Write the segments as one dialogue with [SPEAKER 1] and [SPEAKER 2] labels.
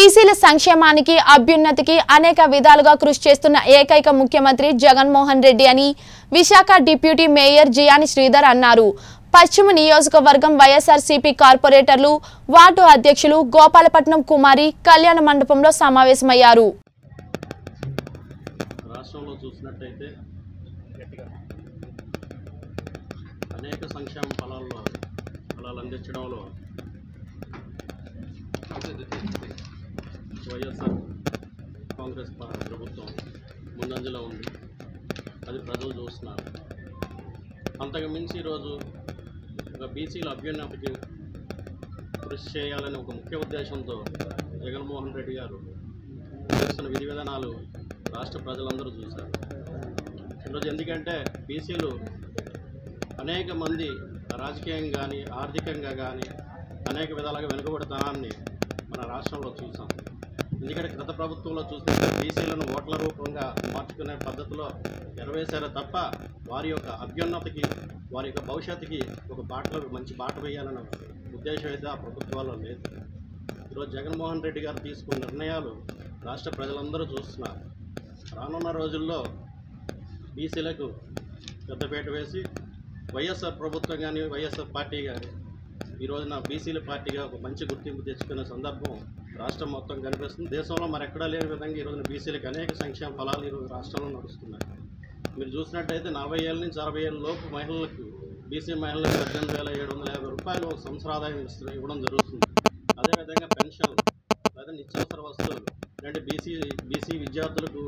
[SPEAKER 1] బీసీల సంక్షేమానికి అభ్యున్నతికి అనేక విధాలుగా కృషి చేస్తున్న ఏకైక ముఖ్యమంత్రి జగన్మోహన్ రెడ్డి అని విశాఖ డిప్యూటీ మేయర్ జియాని శ్రీధర్ అన్నారు పశ్చిమ నియోజకవర్గం వైఎస్ఆర్సీపీ కార్పొరేటర్లు వార్డు అధ్యక్షులు గోపాలపట్నం కుమారి కళ్యాణ మండపంలో సమావేశమయ్యారు
[SPEAKER 2] రాష్ట్రంలో చూసినట్టయితే అనేక సంక్షేమ ఫలాల్లో ఫలాలు అందించడంలో వైఎస్ఆర్ కాంగ్రెస్ పా- ప్రభుత్వం ముందంజలో ఉంది అది ప్రజలు చూస్తున్నారు అంతకు మించి ఈరోజు ఒక బీసీల అభ్యున్నతికి కృషి చేయాలని ఒక ముఖ్య ఉద్దేశంతో జగన్మోహన్ రెడ్డి గారు చేస్తున్న విధి విధానాలు రాష్ట్ర ప్రజలందరూ చూశారు ఈరోజు ఎందుకంటే బీసీలు అనేక మంది రాజకీయంగా కానీ ఆర్థికంగా కానీ అనేక విధాలుగా వెనుకబడితనాన్ని మన రాష్ట్రంలో చూసాం ఎందుకంటే గత ప్రభుత్వంలో చూస్తే బీసీలను ఓట్ల రూపంగా మార్చుకునే పద్ధతిలో నెరవేశారు తప్ప వారి యొక్క అభ్యున్నతికి వారి యొక్క భవిష్యత్తుకి ఒక బాటలో మంచి బాట వేయాలన్న ఉద్దేశం అయితే ఆ ప్రభుత్వాల్లో లేదు ఈరోజు జగన్మోహన్ రెడ్డి గారు తీసుకున్న నిర్ణయాలు రాష్ట్ర ప్రజలందరూ చూస్తున్నారు రానున్న రోజుల్లో బీసీలకు పెద్దపీట వేసి వైఎస్ఆర్ ప్రభుత్వం కానీ వైఎస్ఆర్ పార్టీ కానీ ఈ రోజున బీసీల పార్టీగా ఒక మంచి గుర్తింపు తెచ్చుకునే సందర్భం రాష్ట్రం మొత్తం కనిపిస్తుంది దేశంలో మరెక్కడా లేని విధంగా ఈ రోజున బీసీలకు అనేక సంక్షేమ ఫలాలు ఈరోజు రాష్ట్రంలో నడుస్తున్నాయి మీరు చూసినట్టయితే నలభై ఏళ్ళ నుంచి అరవై ఏళ్ళ లోపు మహిళలకు బీసీ మహిళలకు పద్దెనిమిది వేల ఏడు వందల యాభై రూపాయలు ఒక సంవత్సర ఆదాయం ఇస్తు- ఇవ్వడం జరుగుతుంది అదేవిధంగా పెన్షన్ లేదా నిత్యావసర వస్తువులు అంటే బీసీ బీసీ విద్యార్థులకు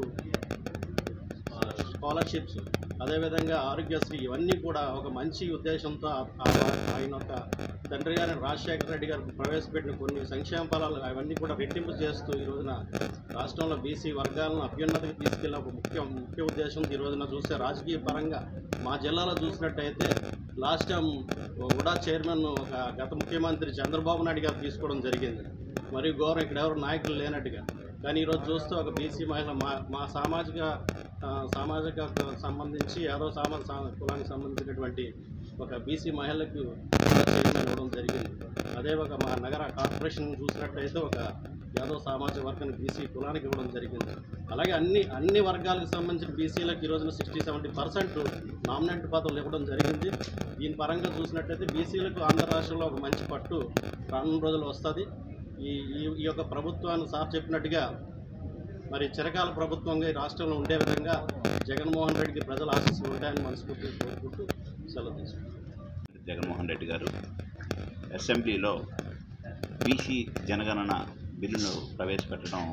[SPEAKER 2] ఆ, స్కాలర్షిప్స్ అదేవిధంగా ఆరోగ్యశ్రీ ఇవన్నీ కూడా ఒక మంచి ఉద్దేశంతో ఆ- ఆ- ఆయన యొక్క తండ్రి గారి రాజశేఖర రెడ్డి గారు ప్రవేశపెట్టిన కొన్ని సంక్షేమ ఫలాలు అవన్నీ కూడా రెట్టింపు చేస్తూ ఈ రోజున రాష్ట్రంలో బీసీ వర్గాలను అభ్యున్నతికి తీసుకెళ్లే ఒక ముఖ్య ముఖ్య ఉద్దేశం ఈ రోజున చూస్తే రాజకీయ పరంగా మా జిల్లాలో చూసినట్టయితే లాస్ట్ టైం ఉడా చైర్మన్ ఒక గత ముఖ్యమంత్రి చంద్రబాబు నాయుడు గారు తీసుకోవడం జరిగింది మరియు గౌరవం ఇక్కడ ఎవరు నాయకులు లేనట్టుగా కానీ ఈరోజు చూస్తే ఒక బీసీ మహిళ మా మా సామాజిక ఆ, సామాజిక సంబంధించి యాదవ సామాజ సా- కులానికి సంబంధించినటువంటి ఒక బీసీ మహిళలకు చైర్మన్ ఇవ్వడం జరిగింది అదే ఒక మా నగర కార్పొరేషన్ చూసినట్టయితే ఒక యాదవ సామాజిక వర్గానికి బీసీ కులానికి ఇవ్వడం జరిగింది అలాగే అన్ని అన్ని వర్గాలకు సంబంధించిన బీసీలకు ఈ రోజున సిక్స్టీ సెవెంటీ పర్సెంట్ నామినేట్ పదవులు ఇవ్వడం జరిగింది దీని పరంగా చూసినట్టయితే బీసీలకు ఆంధ్ర రాష్ట్రంలో ఒక మంచి పట్టు రానున్న రోజులు వస్తుంది ఈ ఈ- ఈ యొక్క ప్రభుత్వాన్ని సార్ చెప్పినట్టుగా మరి చిరకాల ప్రభుత్వంగా ఈ రాష్ట్రంలో ఉండే విధంగా జగన్మోహన్ రెడ్డికి ప్రజల ఆశీస్సులు ఉంటాయని మనస్ఫూర్తిగా కోరుకుంటూ సెలవు తీసుకుంటాం
[SPEAKER 3] జగన్మోహన్ రెడ్డి గారు అసెంబ్లీలో బీసీ జనగణన బిల్లును ప్రవేశపెట్టడం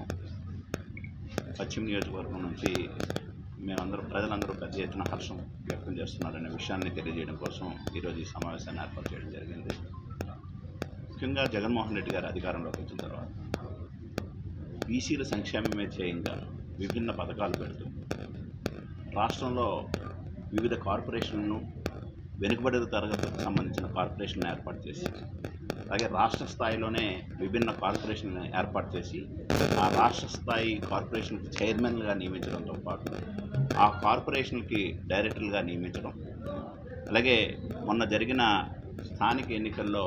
[SPEAKER 3] పశ్చిమ నియోజకవర్గం నుంచి మేమందరూ ప్రజలందరూ పెద్ద ఎత్తున హర్షం వ్యక్తం చేస్తున్నారనే విషయాన్ని తెలియజేయడం కోసం ఈరోజు ఈ సమావేశాన్ని ఏర్పాటు చేయడం జరిగింది ముఖ్యంగా జగన్మోహన్ రెడ్డి గారు అధికారంలోకి వచ్చిన తర్వాత బీసీల సంక్షేమమే ధ్యేయంగా విభిన్న పథకాలు పెడుతూ రాష్ట్రంలో వివిధ కార్పొరేషన్లను వెనుకబడిన తరగతికి సంబంధించిన కార్పొరేషన్లు ఏర్పాటు చేసి అలాగే రాష్ట్ర స్థాయిలోనే విభిన్న కార్పొరేషన్లను ఏర్పాటు చేసి ఆ రాష్ట్ర స్థాయి కార్పొరేషన్కి చైర్మన్లుగా నియమించడంతో పాటు ఆ కార్పొరేషన్కి డైరెక్టర్లుగా నియమించడం అలాగే మొన్న జరిగిన స్థానిక ఎన్నికల్లో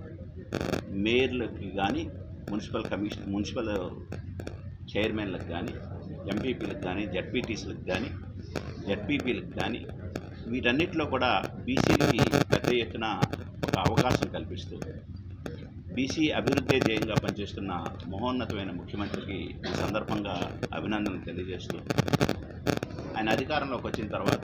[SPEAKER 3] మేయర్లకి కానీ మున్సిపల్ కమిషన్ మున్సిపల్ చైర్మన్లకు కానీ ఎంపీపీలకు కానీ జడ్పీటీసీలకు కానీ జడ్పీపీలకు కానీ వీటన్నిటిలో కూడా బీసీలకి పెద్ద ఎత్తున ఒక అవకాశం కల్పిస్తూ బీసీ అభివృద్ధి ధ్యేయంగా పనిచేస్తున్న మహోన్నతమైన ముఖ్యమంత్రికి ఈ సందర్భంగా అభినందనలు తెలియజేస్తూ ఆయన అధికారంలోకి వచ్చిన తర్వాత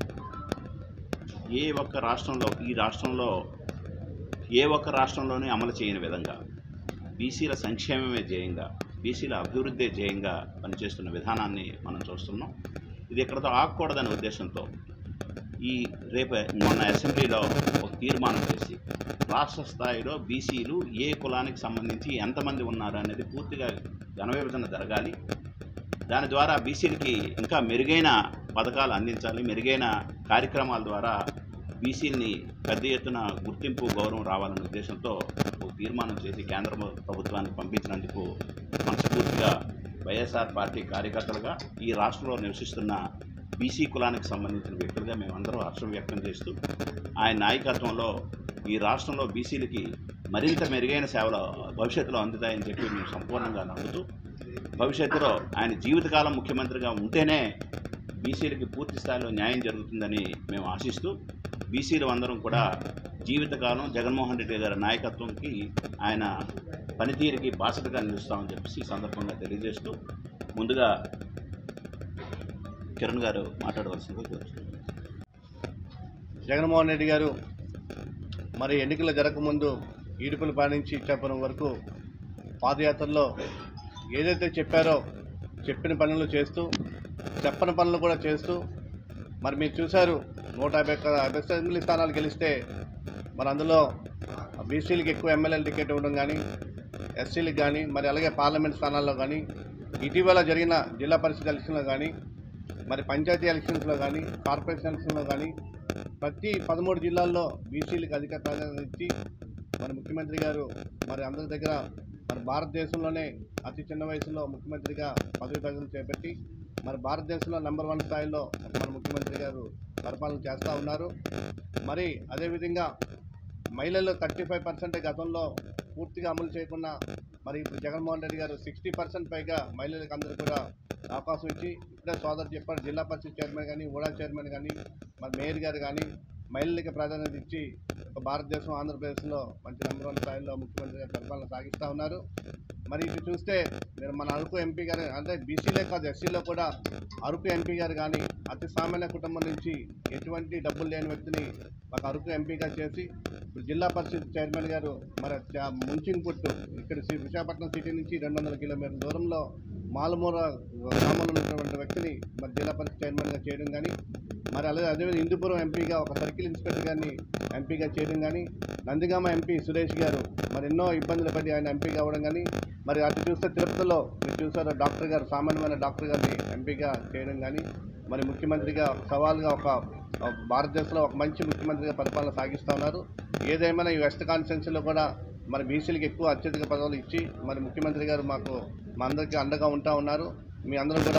[SPEAKER 3] ఏ ఒక్క రాష్ట్రంలో ఈ రాష్ట్రంలో ఏ ఒక్క రాష్ట్రంలోనే అమలు చేయని విధంగా బీసీల సంక్షేమమే ధ్యేయంగా బీసీల అభివృద్ధి ధ్యేయంగా పనిచేస్తున్న విధానాన్ని మనం చూస్తున్నాం ఇది ఇక్కడతో ఆగకూడదనే ఉద్దేశంతో ఈ రేపు మొన్న అసెంబ్లీలో ఒక తీర్మానం చేసి రాష్ట్ర స్థాయిలో బీసీలు ఏ కులానికి సంబంధించి ఎంతమంది ఉన్నారు అనేది పూర్తిగా ఘనవిభజన జరగాలి దాని ద్వారా బీసీలకి ఇంకా మెరుగైన పథకాలు అందించాలి మెరుగైన కార్యక్రమాల ద్వారా బీసీలని పెద్ద ఎత్తున గుర్తింపు గౌరవం రావాలనే ఉద్దేశంతో ఒక తీర్మానం చేసి కేంద్ర ప్రభుత్వానికి పంపించినందుకు మనస్ఫూర్తిగా వైఎస్ఆర్ పార్టీ కార్యకర్తలుగా ఈ రాష్ట్రంలో నివసిస్తున్న బీసీ కులానికి సంబంధించిన వ్యక్తులుగా మేమందరం హర్షం వ్యక్తం చేస్తూ ఆయన నాయకత్వంలో ఈ రాష్ట్రంలో బీసీలకి మరింత మెరుగైన సేవలు భవిష్యత్తులో అందుతాయని చెప్పి మేము సంపూర్ణంగా నమ్ముతూ భవిష్యత్తులో ఆయన జీవితకాలం ముఖ్యమంత్రిగా ఉంటేనే బీసీలకి పూర్తి స్థాయిలో న్యాయం జరుగుతుందని మేము ఆశిస్తూ బీసీలు అందరం కూడా జీవితకాలం జగన్మోహన్ రెడ్డి గారి నాయకత్వంకి ఆయన పనితీరుకి బాసటగా నిలుస్తామని చెప్పేసి ఈ సందర్భంగా తెలియజేస్తూ ముందుగా కిరణ్ గారు మాట్లాడవలసిందిగా కోరుతున్నాను
[SPEAKER 4] జగన్మోహన్ రెడ్డి గారు మరి ఎన్నికలు జరగకముందు ఈడుపులపాయ నుంచి ఇచ్చాపురం వరకు పాదయాత్రలో ఏదైతే చెప్పారో చెప్పిన పనులు చేస్తూ చెప్పని పనులు కూడా చేస్తూ మరి మీరు చూశారు నూట యాభై ఒక్క అసెంబ్లీ స్థానాలు గెలిస్తే మరి అందులో బీసీలకు ఎక్కువ ఎమ్మెల్యేల టికెట్ ఇవ్వడం కానీ ఎస్సీలకు కానీ మరి అలాగే పార్లమెంట్ స్థానాల్లో కానీ ఇటీవల జరిగిన జిల్లా పరిషత్ ఎలక్షన్లో కానీ మరి పంచాయతీ ఎలక్షన్స్లో కానీ కార్పొరేషన్ ఎలక్షన్లో కానీ ప్రతి పదమూడు జిల్లాల్లో బీసీలకు అధిక ప్రాధాన్యత ఇచ్చి మరి ముఖ్యమంత్రి గారు మరి అందరి దగ్గర మరి భారతదేశంలోనే అతి చిన్న వయసులో ముఖ్యమంత్రిగా పదవి ప్రజలు చేపట్టి మరి భారతదేశంలో నెంబర్ వన్ స్థాయిలో మన ముఖ్యమంత్రి గారు పరిపాలన చేస్తూ ఉన్నారు మరి అదేవిధంగా మహిళలు థర్టీ ఫైవ్ పర్సెంట్ గతంలో పూర్తిగా అమలు చేయకుండా మరి ఇప్పుడు జగన్మోహన్ రెడ్డి గారు సిక్స్టీ పర్సెంట్ పైగా మహిళలకు అందరూ కూడా అవకాశం ఇచ్చి ఇప్పుడే సోదరు చెప్పారు జిల్లా పరిషత్ చైర్మన్ కానీ ఊడా చైర్మన్ కానీ మరి మేయర్ గారు కానీ మహిళలకి ప్రాధాన్యత ఇచ్చి ఒక భారతదేశం ఆంధ్రప్రదేశ్లో మంచి నెంబర్ వన్ స్థాయిలో ముఖ్యమంత్రి గారు పరిపాలన సాగిస్తూ ఉన్నారు మరి ఇటు చూస్తే మీరు మన అరకు ఎంపీ గారు అంటే బీసీలే కాదు ఎస్సీలో కూడా అరకు ఎంపీ గారు కానీ అతి సామాన్య కుటుంబం నుంచి ఎటువంటి డబ్బులు లేని వ్యక్తిని ఒక అరకు ఎంపీగా చేసి ఇప్పుడు జిల్లా పరిషత్ చైర్మన్ గారు మరి చా- ముంచింగ్పుట్టు ఇక్కడ సి- విశాఖపట్నం సిటీ నుంచి రెండు వందల కిలోమీటర్ల దూరంలో మాలమూర గ్రామంలో ఉన్నటువంటి వ్యక్తిని మరి జిల్లా పరిషత్ చైర్మన్గా చేయడం కానీ మరి అలాగే అదేవిధంగా హిందూపురం ఎంపీగా ఒక సర్కిల్ ఇన్స్పెక్టర్ గారిని ఎంపీగా చేయడం కానీ నందిగామ ఎంపీ సురేష్ గారు మరి ఎన్నో ఇబ్బందులు పడి ఆయన ఎంపీగా అవ్వడం కానీ మరి అటు చూస్తే తిరుపతిలో మీరు చూసారు డాక్టర్ గారు సామాన్యమైన డాక్టర్ గారిని ఎంపీగా చేయడం కానీ మరి ముఖ్యమంత్రిగా ఒక సవాల్గా ఒక ఒక భారతదేశంలో ఒక మంచి ముఖ్యమంత్రిగా పరిపాలన సాగిస్తూ ఉన్నారు ఏదేమైనా ఈ వెస్ట్ కాన్స్టిట్యున్సీలో కూడా మరి బీసీలకు ఎక్కువ అత్యధిక పదవులు ఇచ్చి మరి ముఖ్యమంత్రి గారు మాకు మా అందరికీ అండగా ఉంటా ఉన్నారు మీ అందరూ కూడా